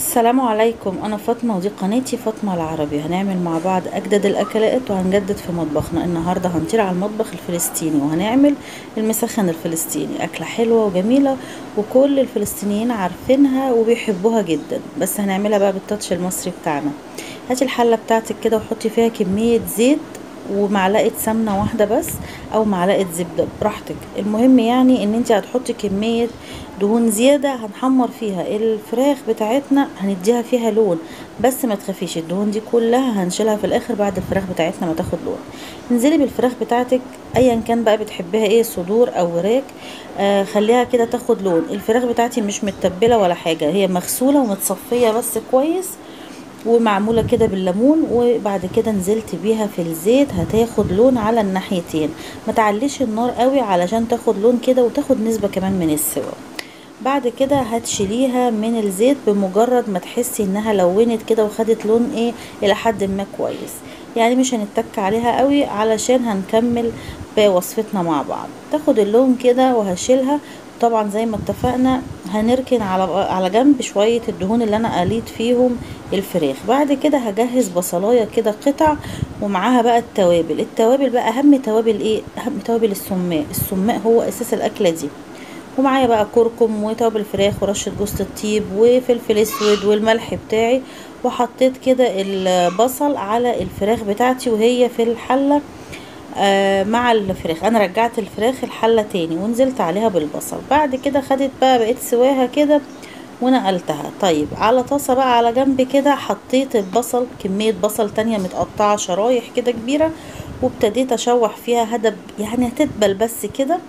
السلام عليكم انا فاطمه ودي قناتي فاطمه العربي هنعمل مع بعض اجدد الاكلات وهنجدد في مطبخنا النهارده هنطير على المطبخ الفلسطيني وهنعمل المسخن الفلسطيني اكله حلوه وجميله وكل الفلسطينيين عارفينها وبيحبوها جدا بس هنعملها بقى بالتاتش المصري بتاعنا هاتي الحله بتاعتك كده وحطي فيها كميه زيت ومعلقه سمنه واحده بس او معلقه زبده براحتك المهم يعني ان انت هتحطي كميه دهون زياده هنحمر فيها الفراخ بتاعتنا هنديها فيها لون بس ما تخافيش الدهون دي كلها هنشيلها في الاخر بعد الفراخ بتاعتنا ما تاخد لون انزلي بالفراخ بتاعتك ايا كان بقى بتحبها ايه صدور او وراك آه خليها كده تاخد لون الفراخ بتاعتي مش متبله ولا حاجه هي مغسوله ومتصفيه بس كويس ومعموله كده بالليمون وبعد كده نزلت بيها في الزيت هتاخد لون على الناحيتين ما تعليش النار قوي علشان تاخد لون كده وتاخد نسبه كمان من السوا بعد كده هتشيليها من الزيت بمجرد ما تحسي انها لونت كده وخدت لون ايه الى حد ما كويس يعني مش هنتك عليها قوي علشان هنكمل بوصفتنا مع بعض تاخد اللون كده وهشيلها طبعا زي ما اتفقنا هنركن على على جنب شويه الدهون اللي انا قليت فيهم الفراخ بعد كده هجهز بصلايه كده قطع ومعاها بقى التوابل التوابل بقى اهم توابل ايه اهم توابل السماق السماق هو اساس الاكله دي ومعايا بقى كركم وتوابل فراخ ورشه جوز الطيب وفلفل اسود والملح بتاعي وحطيت كده البصل على الفراخ بتاعتي وهي في الحله آه مع الفراخ انا رجعت الفراخ الحله تاني ونزلت عليها بالبصل بعد كده خدت بقى بقيت سواها كده ونقلتها طيب على طاسه بقى على جنب كده حطيت البصل كميه بصل تانية متقطعه شرايح كده كبيره وابتديت اشوح فيها هدب يعني هتدبل بس كده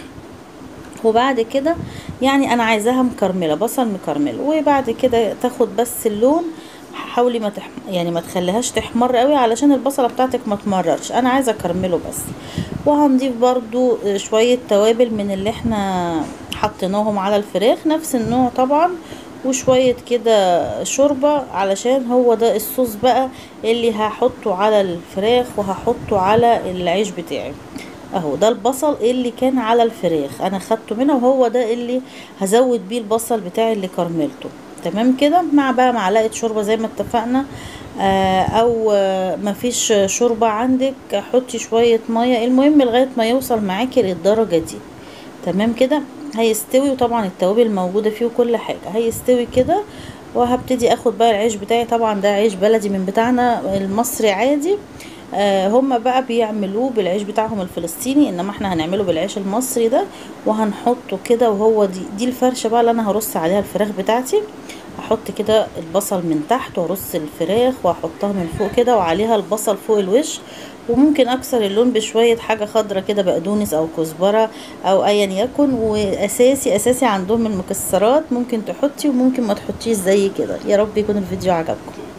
وبعد كده يعني انا عايزاها مكرمله بصل مكرمل وبعد كده تاخد بس اللون حاولي ما تح... يعني ما تخليهاش تحمر قوي علشان البصله بتاعتك ما تمررش انا عايزه اكرمله بس وهنضيف برضو شويه توابل من اللي احنا حطيناهم على الفراخ نفس النوع طبعا وشوية كده شوربة علشان هو ده الصوص بقى اللي هحطه على الفراخ وهحطه على العيش بتاعي اهو ده البصل اللي كان على الفراخ انا خدته منه وهو ده اللي هزود بيه البصل بتاعي اللي كرملته تمام كده مع بقى معلقه شوربه زي ما اتفقنا آه او آه مفيش شوربه عندك حطي شويه ميه المهم لغايه ما يوصل معاكي للدرجه دي تمام كده هيستوي وطبعا التوابل موجوده فيه وكل حاجه هيستوي كده وهبتدي اخد بقى العيش بتاعي طبعا ده عيش بلدي من بتاعنا المصري عادي آه هم بقى بيعملوه بالعيش بتاعهم الفلسطيني انما احنا هنعمله بالعيش المصري ده وهنحطه كده وهو دي دي الفرشه بقى اللي انا هرص عليها الفراخ بتاعتي هحط كده البصل من تحت وارص الفراخ واحطها من فوق كده وعليها البصل فوق الوش وممكن اكسر اللون بشويه حاجه خضرة كده بقدونس او كزبره او ايا يكن واساسي اساسي عندهم المكسرات ممكن تحطي وممكن ما تحطيش زي كده يا رب يكون الفيديو عجبكم